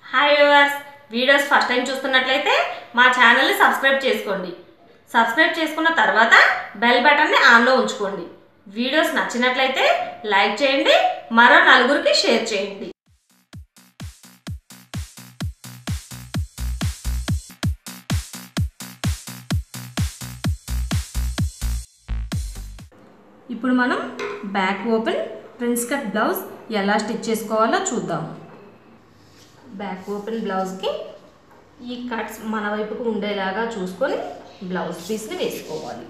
hi viewers videos first time చూస్తున్నట్లయితే మా ఛానల్ని సబ్స్క్రైబ్ చేసుకోండి సబ్స్క్రైబ్ చేసుకున్న తర్వాత బెల్ బటన్ని ఆన్లో ఉంచుకోండి వీడియోస్ నచ్చినట్లయితే లైక్ చేయండి మరో నలుగురికి షేర్ చేయండి ఇప్పుడు మనం back open prince cut blouse ఎలా స్టిచ్ చేసుకోవాలో చూద్దాం బ్యాక్ ఓపెన్ బ్లౌజ్కి ఈ కట్స్ మన వైపుకు ఉండేలాగా చూసుకొని బ్లౌజ్ పీస్ని వేసుకోవాలి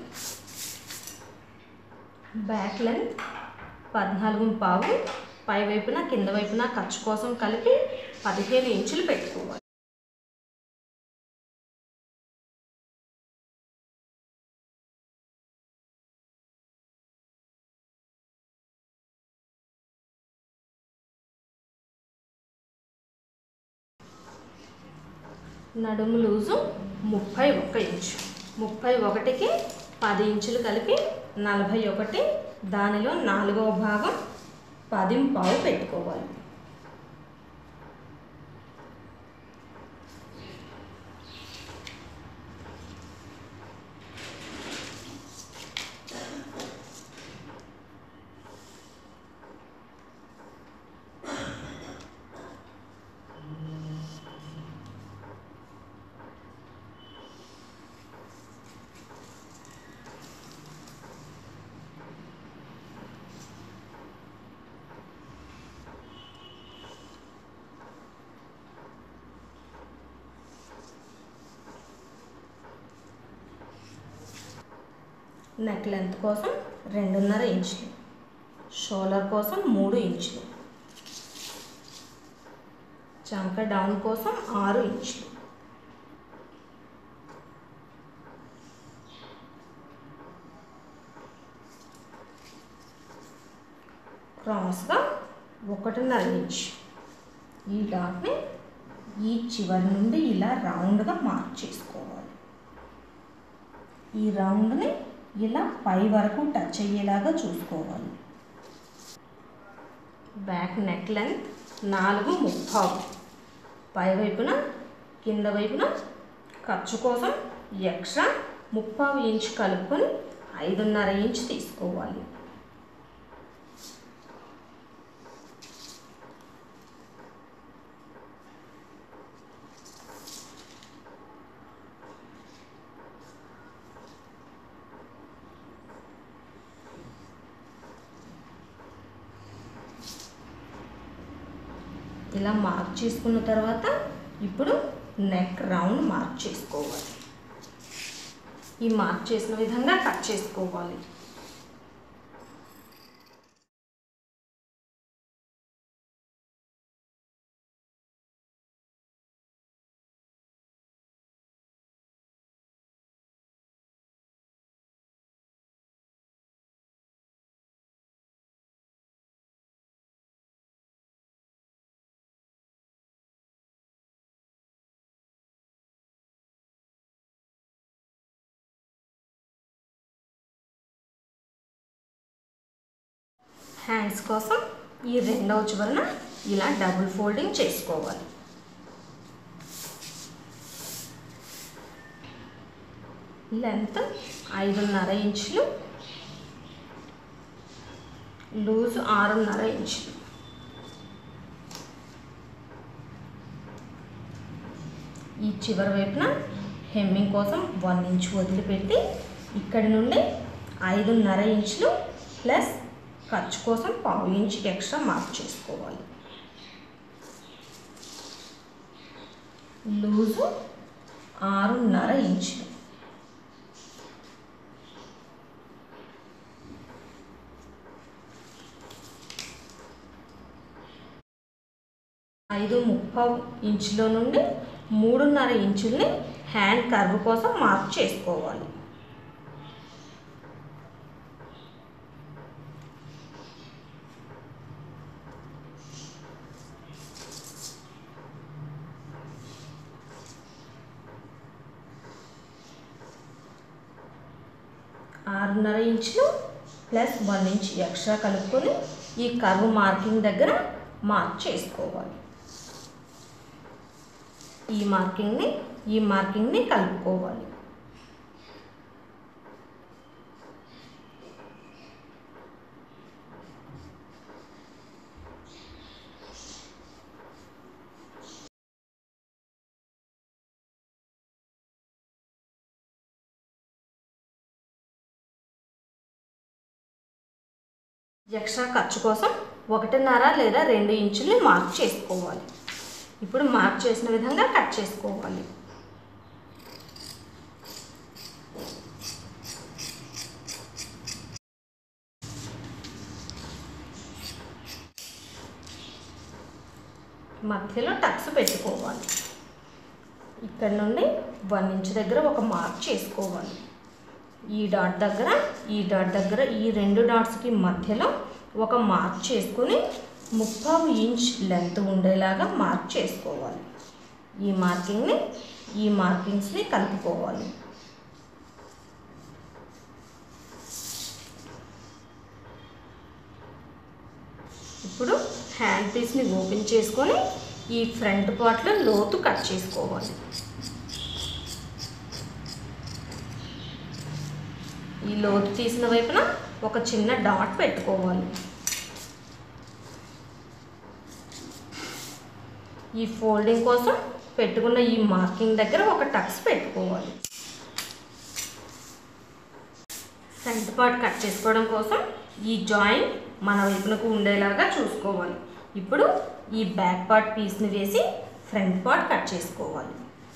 బ్యాక్ లెంత్ పద్నాలుగు పావు పై వైపున కింద వైపున ఖర్చు కోసం కలిపి పదిహేను ఇంచులు పెట్టుకోవాలి నడుము లూజు ముప్పై ఒక్క ఇంచు ముప్పై ఒకటికి పది ఇంచులు కలిపి నలభై ఒకటి దానిలో నాలుగవ భాగం పది పావు పెట్టుకోవాలి నెక్ లెంత్ కోసం రెండున్నర ఇంచులు షోల్డర్ కోసం మూడు ఇంచులు చంక డౌన్ కోసం ఆరు ఇంచులు క్రాస్గా ఒకటిన్నర ఇంచు ఈ డాట్ని ఈ చివరి నుండి ఇలా రౌండ్గా మార్క్ చేసుకోవాలి ఈ రౌండ్ని ఇలా పై వరకు టచ్ అయ్యేలాగా చూసుకోవాలి బ్యాక్ నెక్ లెంత్ నాలుగు ముప్పావు పై వైపున కింద వైపున ఖర్చు కోసం ఎక్స్ట్రా ముప్పావు ఇంచ్ కలుపుకొని ఐదున్నర ఇంచ్ తీసుకోవాలి ఇలా మార్క్ చేసుకున్న తర్వాత ఇప్పుడు నెక్ రౌండ్ మార్క్ చేసుకోవాలి ఈ మార్క్ చేసిన విధంగా కట్ చేసుకోవాలి హ్యాండ్స్ కోసం ఈ రెండవ చివరన ఇలా డబుల్ ఫోల్డింగ్ చేసుకోవాలి లెంత్ ఐదున్నర ఇంచులు లూజ్ ఆరున్నర ఇంచులు ఈ చివరి వైపున హెమ్మింగ్ కోసం వన్ ఇంచ్ వదిలిపెట్టి ఇక్కడి నుండి ఐదున్నర ఇంచులు ప్లస్ ఖర్చు కోసం పావు ఇంచ్ ఎక్స్ట్రా మార్క్ చేసుకోవాలి లూజు ఆరున్నర ఇంచులు ఐదు ముప్పావు ఇంచులో నుండి మూడున్నర ఇంచుల్ని హ్యాండ్ కర్వ్ కోసం మార్క్ చేసుకోవాలి ఆరున్నర ఇంచులు ప్లస్ వన్ ఇంచ్ ఎక్స్ట్రా కలుపుకొని ఈ కర్వ్ మార్కింగ్ దగ్గర మార్క్ చేసుకోవాలి ఈ మార్కింగ్ని ఈ మార్కింగ్ని కలుపుకోవాలి ఎక్స్ట్రా ఖర్చు కోసం ఒకటిన్నర లేదా రెండు ఇంచుల్ని మార్క్ చేసుకోవాలి ఇప్పుడు మార్క్ చేసిన విధంగా కట్ చేసుకోవాలి మధ్యలో టక్స్ పెట్టుకోవాలి ఇక్కడ నుండి వన్ ఇంచ్ దగ్గర ఒక మార్క్ చేసుకోవాలి ఈ డాట్ దగ్గర ఈ డాట్ దగ్గర ఈ రెండు డాట్స్కి మధ్యలో ఒక మార్క్ చేసుకుని ముప్పావు ఇంచ్ లెంత్ ఉండేలాగా మార్క్ చేసుకోవాలి ఈ మార్కింగ్ని ఈ మార్కింగ్స్ని కలుపుకోవాలి ఇప్పుడు హ్యాండ్ పీస్ని ఓపెన్ చేసుకొని ఈ ఫ్రంట్ పార్ట్లో లోతు కట్ చేసుకోవాలి ఈ లోతు తీసిన వైపున ఒక చిన్న డాట్ పెట్టుకోవాలి ఈ ఫోల్డింగ్ కోసం పెట్టుకున్న ఈ మార్కింగ్ దగ్గర ఒక టక్స్ పెట్టుకోవాలి ఫ్రంట్ పార్ట్ కట్ చేసుకోవడం కోసం ఈ జాయింట్ మన వైపునకు ఉండేలాగా చూసుకోవాలి ఇప్పుడు ఈ బ్యాక్ పార్ట్ పీస్ని వేసి ఫ్రంట్ పార్ట్ కట్ చేసుకోవాలి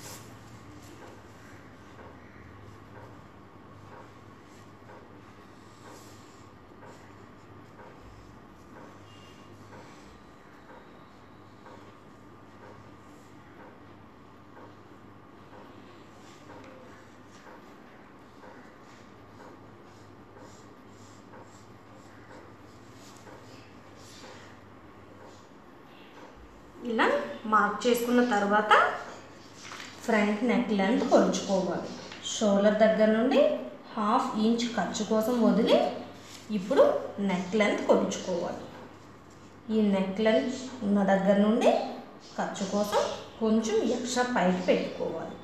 ఇలా మార్క్ చేసుకున్న తర్వాత ఫ్రంట్ నెక్ లెంత్ కొలుచుకోవాలి షోల్డర్ దగ్గర నుండి హాఫ్ ఇంచ్ ఖర్చు కోసం వదిలి ఇప్పుడు నెక్ లెంత్ కొలుచుకోవాలి ఈ నెక్ లెంత్ ఉన్న దగ్గర నుండి ఖర్చు కోసం కొంచెం ఎక్స్ట్రా పైకి పెట్టుకోవాలి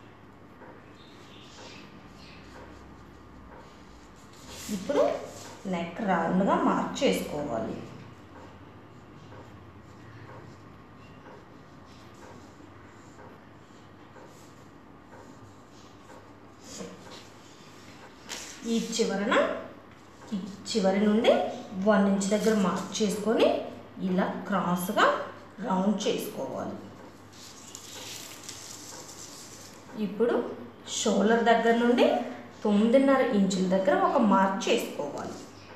ఇప్పుడు నెక్ రౌండ్గా మార్క్ చేసుకోవాలి ఈ చివరన ఈ చివరి నుండి వన్ ఇంచ్ దగ్గర మార్క్ చేసుకొని ఇలా క్రాస్గా రౌండ్ చేసుకోవాలి ఇప్పుడు షోల్డర్ దగ్గర నుండి తొమ్మిదిన్నర ఇంచుల దగ్గర ఒక మార్క్ చేసుకోవాలి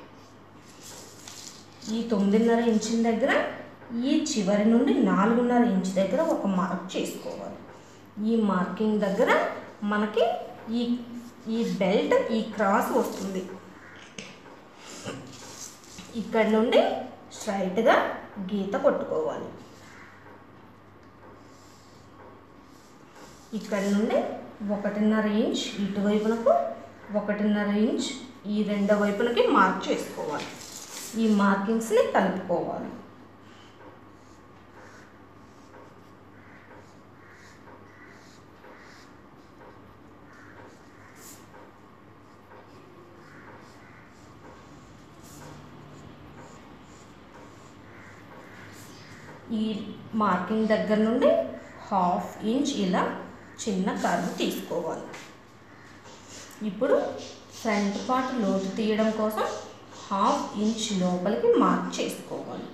ఈ తొమ్మిదిన్నర ఇంచుల దగ్గర ఈ చివరి నుండి నాలుగున్నర ఇంచు దగ్గర ఒక మార్క్ చేసుకోవాలి ఈ మార్కింగ్ దగ్గర మనకి ఈ ఈ బెల్ట్ ఈ క్రాస్ వస్తుంది ఇక్కడ నుండి స్ట్రైట్గా గీత కొట్టుకోవాలి ఇక్కడ నుండి ఒకటిన్నర ఇంచ్ ఇటువైపునకు ఒకటిన్నర ఇంచ్ ఈ రెండో వైపునకి మార్క్ చేసుకోవాలి ఈ మార్కింగ్స్ని కలుపుకోవాలి ఈ మార్కింగ్ దగ్గర నుండి హాఫ్ ఇంచ్ ఇలా చిన్న కర్వ్ తీసుకోవాలి ఇప్పుడు ఫ్రంట్ పార్ట్ లోతు తీయడం కోసం హాఫ్ ఇంచ్ లోపలికి మార్క్ చేసుకోవాలి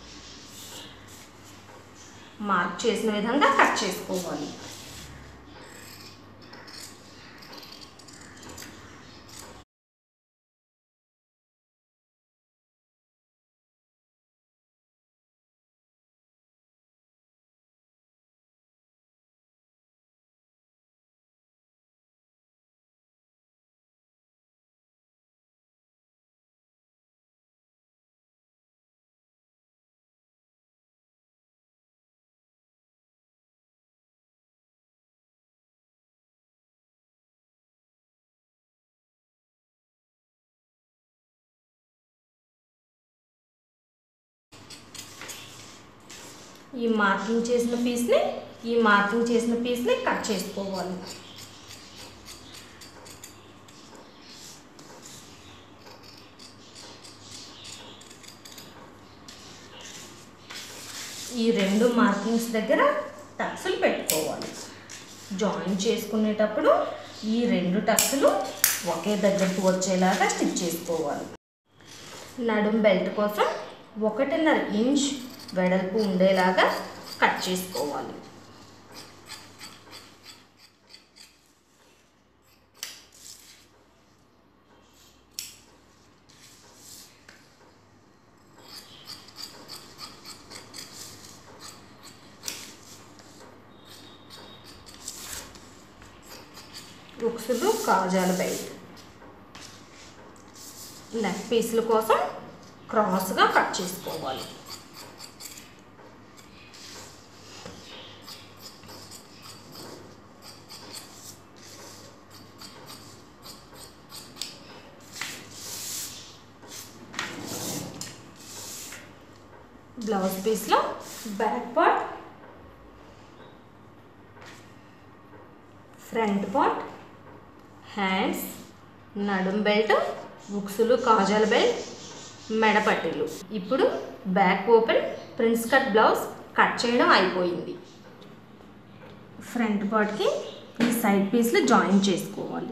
మార్క్ చేసిన విధంగా కట్ చేసుకోవాలి ఈ మార్కింగ్ చేసిన పీస్ని ఈ మార్కింగ్ చేసిన పీస్ని కట్ చేసుకోవాలి ఈ రెండు మార్కింగ్స్ దగ్గర టక్స్లు పెట్టుకోవాలి జాయిన్ చేసుకునేటప్పుడు ఈ రెండు టక్స్లు ఒకే దగ్గరకు వచ్చేలాగా స్టిచ్ చేసుకోవాలి నడుం బెల్ట్ కోసం ఒకటిన్నర ఇంచ్ వెడల్పు ఉండేలాగా కట్ చేసుకోవాలి ఉక్సులు కాజాల బెల్ట్ నెక్ పీసుల కోసం క్రాస్గా కట్ చేసుకోవాలి బ్లౌజ్ పీస్లో back part front part hands నడుం బెల్ట్ బుక్సులు కాజాల బెల్ట్ మెడపట్టీలు ఇప్పుడు back open prince cut blouse cut చేయడం అయిపోయింది ఫ్రంట్ పార్ట్కి ఈ సైడ్ పీస్లు జాయిన్ చేసుకోవాలి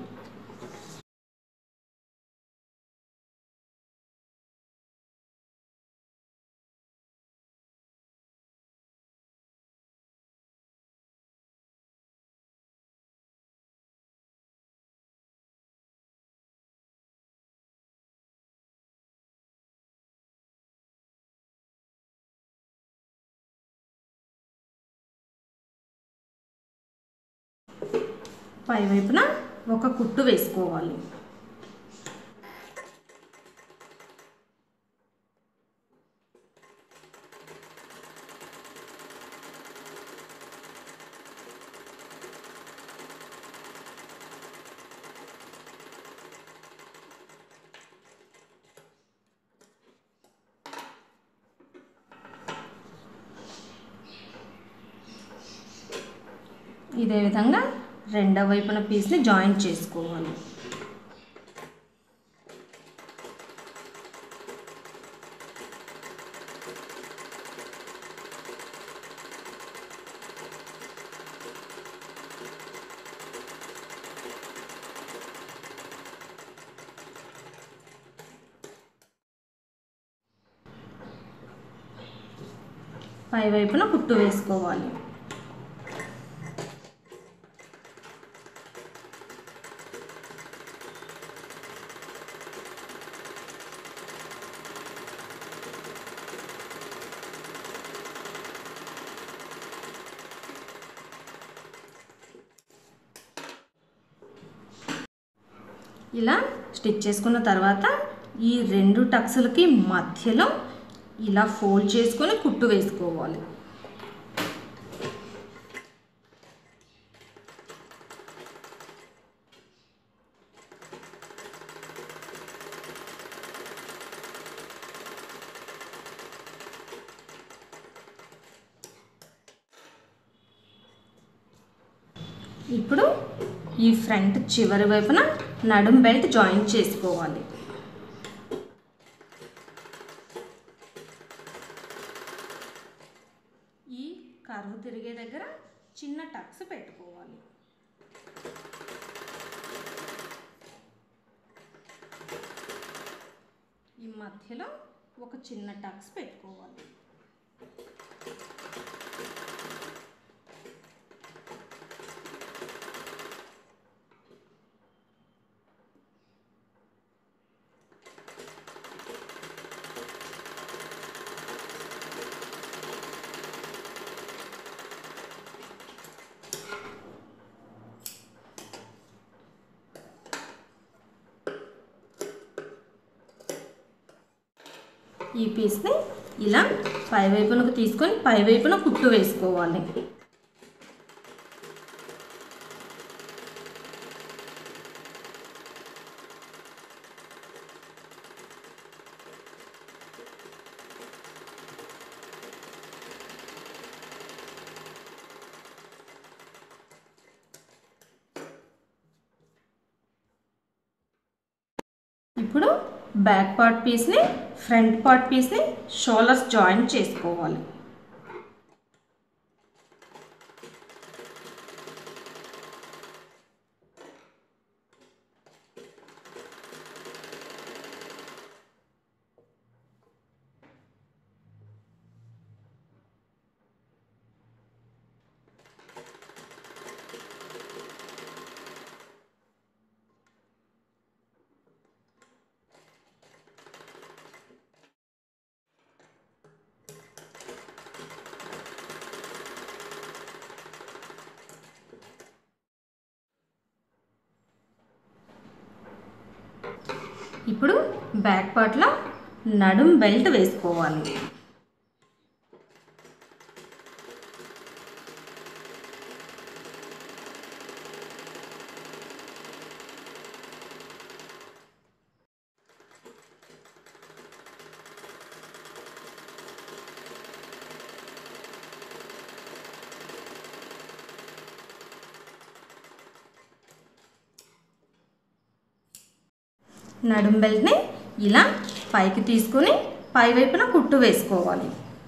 పై వైపున ఒక కుట్టు వేసుకోవాలి ఇదే విధంగా రెండవ వైపున పీస్ని జాయింట్ చేసుకోవాలి పై వైపున కుట్టు వేసుకోవాలి ఇలా స్టిచ్ చేసుకున్న తర్వాత ఈ రెండు టక్స్లకి మధ్యలో ఇలా ఫోల్డ్ చేసుకొని కుట్టు వేసుకోవాలి ఇప్పుడు ఈ ఫ్రంట్ చివరి వైపున నడుం బెల్ట్ జాయిన్ చేసుకోవాలి ఈ కరువు తిరిగే దగ్గర చిన్న టక్స్ పెట్టుకోవాలి ఈ మధ్యలో ఒక చిన్న టక్స్ పెట్టుకోవాలి ఈ పీస్ని ఇలా పై వైపునకు తీసుకొని పై వైపున కుట్టు వేసుకోవాలి ఇప్పుడు బ్యాక్ పార్ట్ పీస్ని ఫ్రంట్ పార్ట్ పీస్ని షోల్డర్స్ జాయిన్ చేసుకోవాలి ఇప్పుడు బ్యాక్ పార్ట్లో నడుం బెల్ట్ వేసుకోవాలి నడుం బెల్ట్ని ఇలా పైకి తీసుకొని పై వైపున కుట్టు వేసుకోవాలి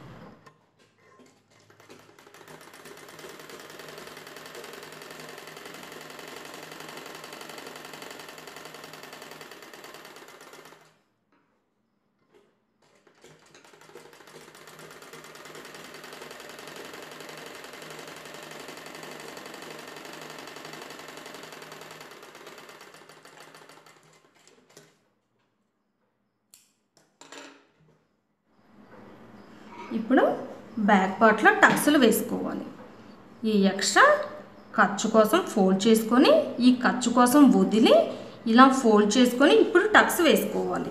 ఇప్పుడు బ్యాక్ పార్ట్లో టక్స్లు వేసుకోవాలి ఈ ఎక్స్ట్రా ఖర్చు కోసం ఫోల్డ్ చేసుకొని ఈ ఖర్చు కోసం వదిలి ఇలా ఫోల్డ్ చేసుకొని ఇప్పుడు టక్స్ వేసుకోవాలి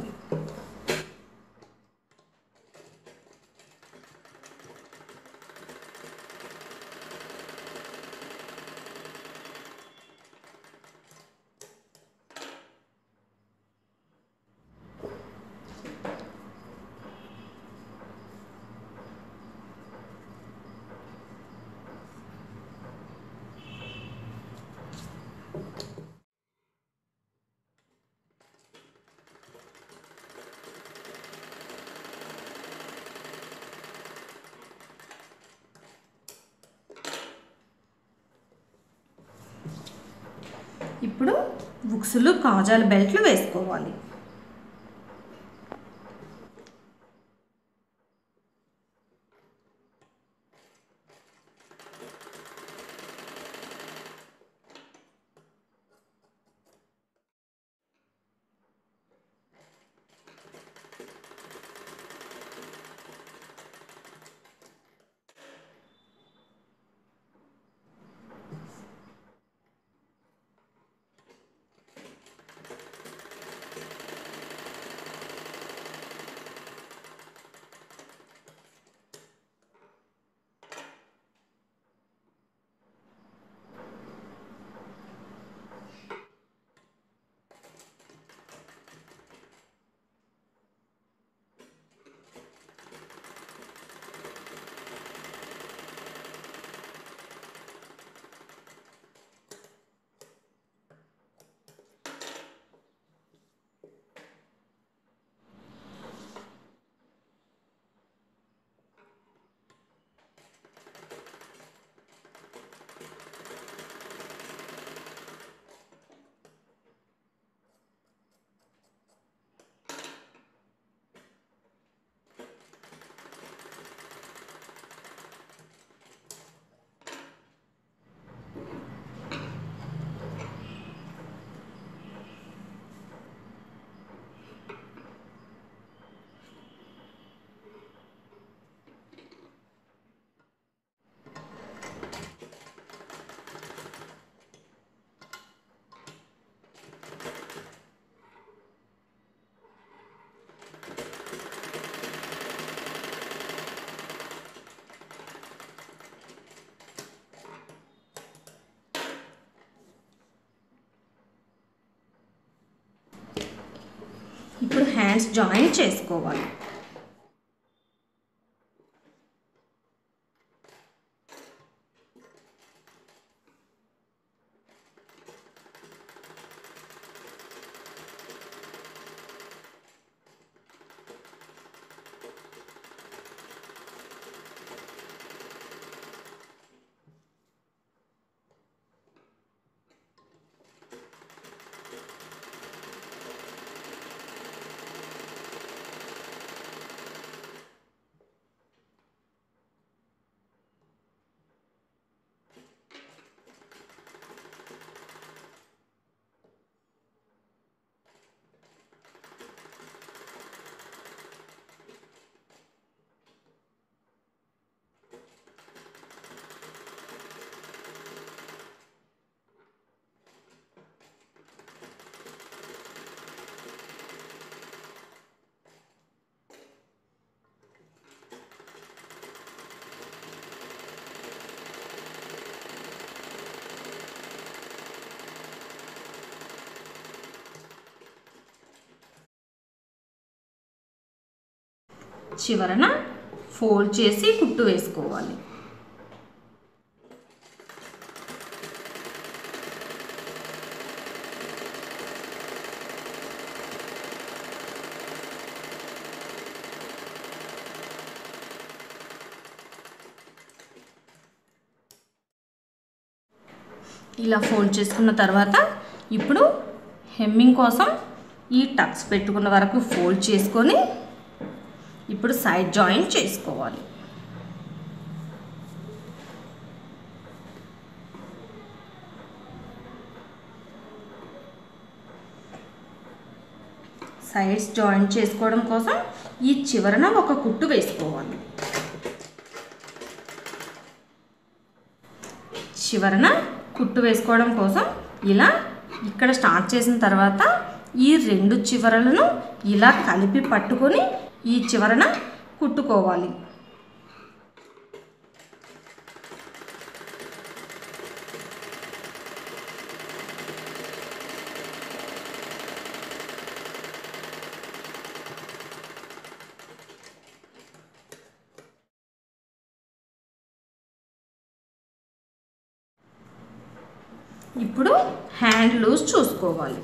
ఇప్పుడు బుక్స్లు కాజాల బెల్ట్లు వేసుకోవాలి ఇప్పుడు హ్యాండ్స్ జాయిన్ చేసుకోవాలి చివరన ఫోల్డ్ చేసి కుట్టు వేసుకోవాలి ఇలా ఫోల్డ్ చేసుకున్న తర్వాత ఇప్పుడు హెమ్మింగ్ కోసం ఈ టక్స్ పెట్టుకున్న వరకు ఫోల్డ్ చేసుకొని ఇప్పుడు సైడ్ జాయింట్ చేసుకోవాలి సైడ్స్ జాయింట్ చేసుకోవడం కోసం ఈ చివరన ఒక కుట్టు వేసుకోవాలి చివరన కుట్టు వేసుకోవడం కోసం ఇలా ఇక్కడ స్టార్ట్ చేసిన తర్వాత ఈ రెండు చివరలను ఇలా కలిపి పట్టుకొని ఈ చివరన కుట్టుకోవాలి ఇప్పుడు హ్యాండ్ లూజ్ చూసుకోవాలి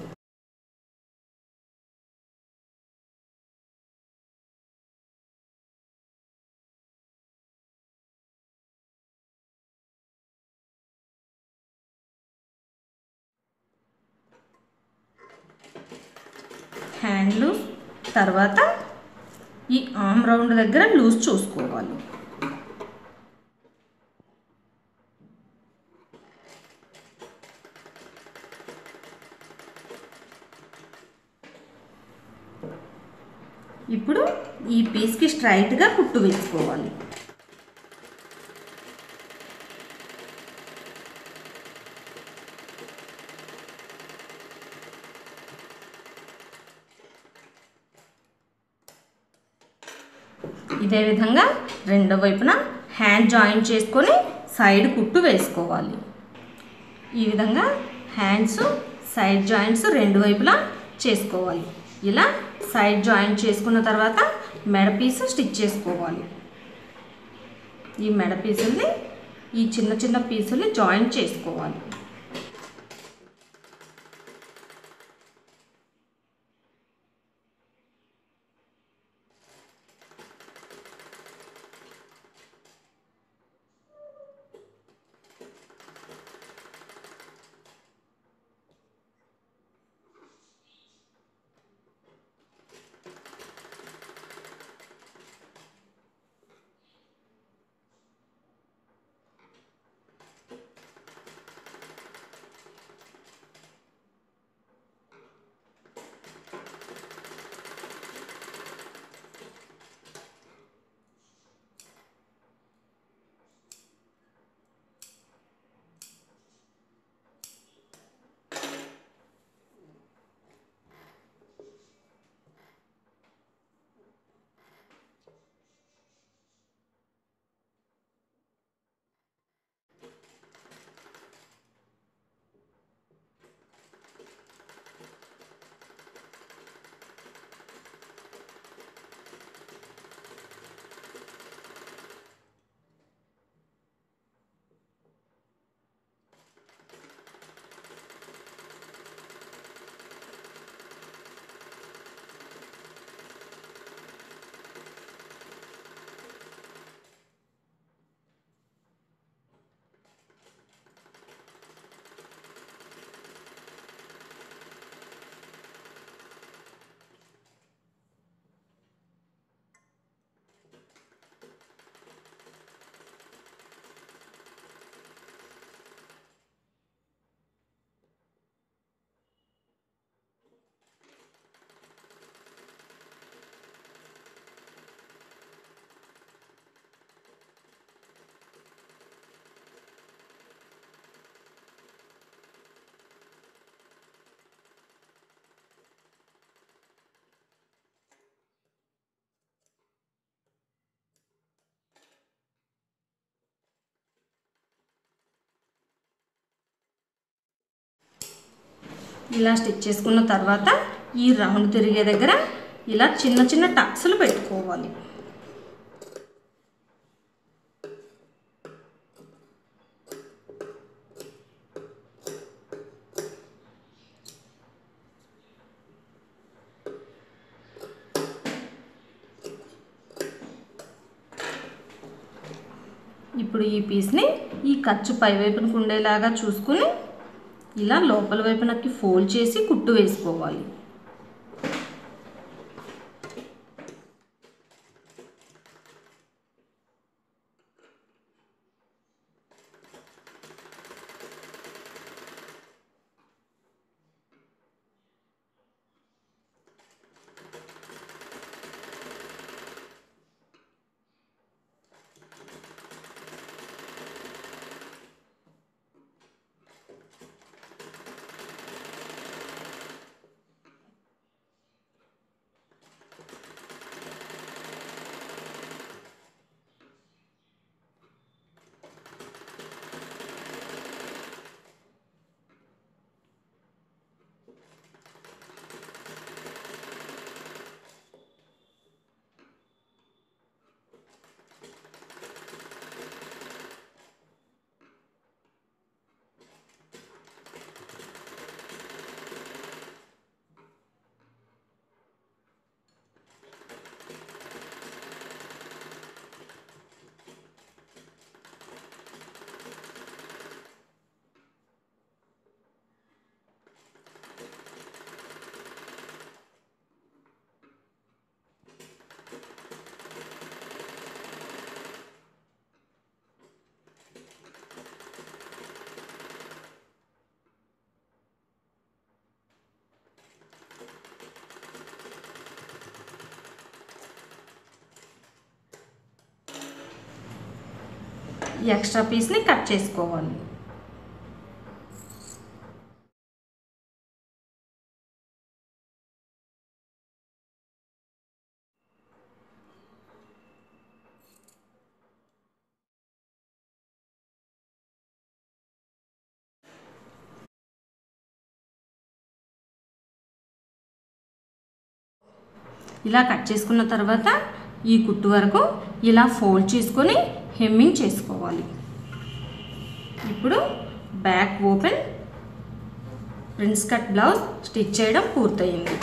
హ్యాండ్ లూజ్ తర్వాత ఈ ఆమ్ రౌండ్ దగ్గర లూజ్ చూసుకోవాలి ఇప్పుడు ఈ పీస్కి స్ట్రైట్గా కుట్టు వేసుకోవాలి ఇదే విధంగా రెండో వైపున హ్యాండ్ జాయింట్ చేసుకొని సైడ్ కుట్టు వేసుకోవాలి ఈ విధంగా హ్యాండ్స్ సైడ్ జాయింట్స్ రెండు వైపులా చేసుకోవాలి ఇలా సైడ్ జాయింట్ చేసుకున్న తర్వాత మెడ పీసు స్టిచ్ చేసుకోవాలి ఈ మెడ పీసుల్ని ఈ చిన్న చిన్న పీసుల్ని జాయింట్ చేసుకోవాలి ఇలా స్టిచ్ చేసుకున్న తర్వాత ఈ రౌండ్ తిరిగే దగ్గర ఇలా చిన్న చిన్న టక్స్లు పెట్టుకోవాలి ఇప్పుడు ఈ పీస్ని ఈ ఖర్చు పై వైపునకు ఉండేలాగా చూసుకుని ఇలా లోపల వైపునకి ఫోల్డ్ చేసి కుట్టు వేసుకోవాలి ఈ ఎక్స్ట్రా పీస్ని కట్ చేసుకోవాలి ఇలా కట్ చేసుకున్న తర్వాత ఈ కుట్టు వరకు ఇలా ఫోల్డ్ చేసుకొని హెమ్మింగ్ చేసుకోవాలి ఇప్పుడు back open prince cut blouse stitch చేయడం పూర్తయింది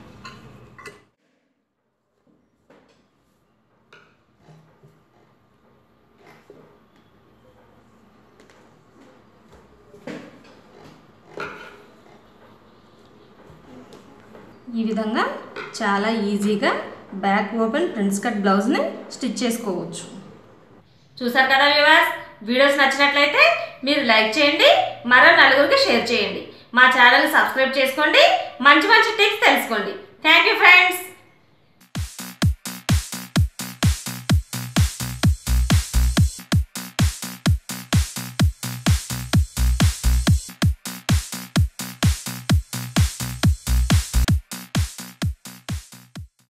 ఈ విధంగా చాలా ఈజీగా బ్యాక్ ఓపెన్ ప్రిన్స్ కట్ బ్లౌజ్ని స్టిచ్ చేసుకోవచ్చు చూసారు కదా వ్యూవర్స్ వీడియోస్ నచ్చినట్లయితే మీరు లైక్ చేయండి మరో నలుగురికి షేర్ చేయండి మా ఛానల్ సబ్స్క్రైబ్ చేసుకోండి మంచి మంచి టిప్స్ తెలుసుకోండి థ్యాంక్ యూ ఫ్రెండ్స్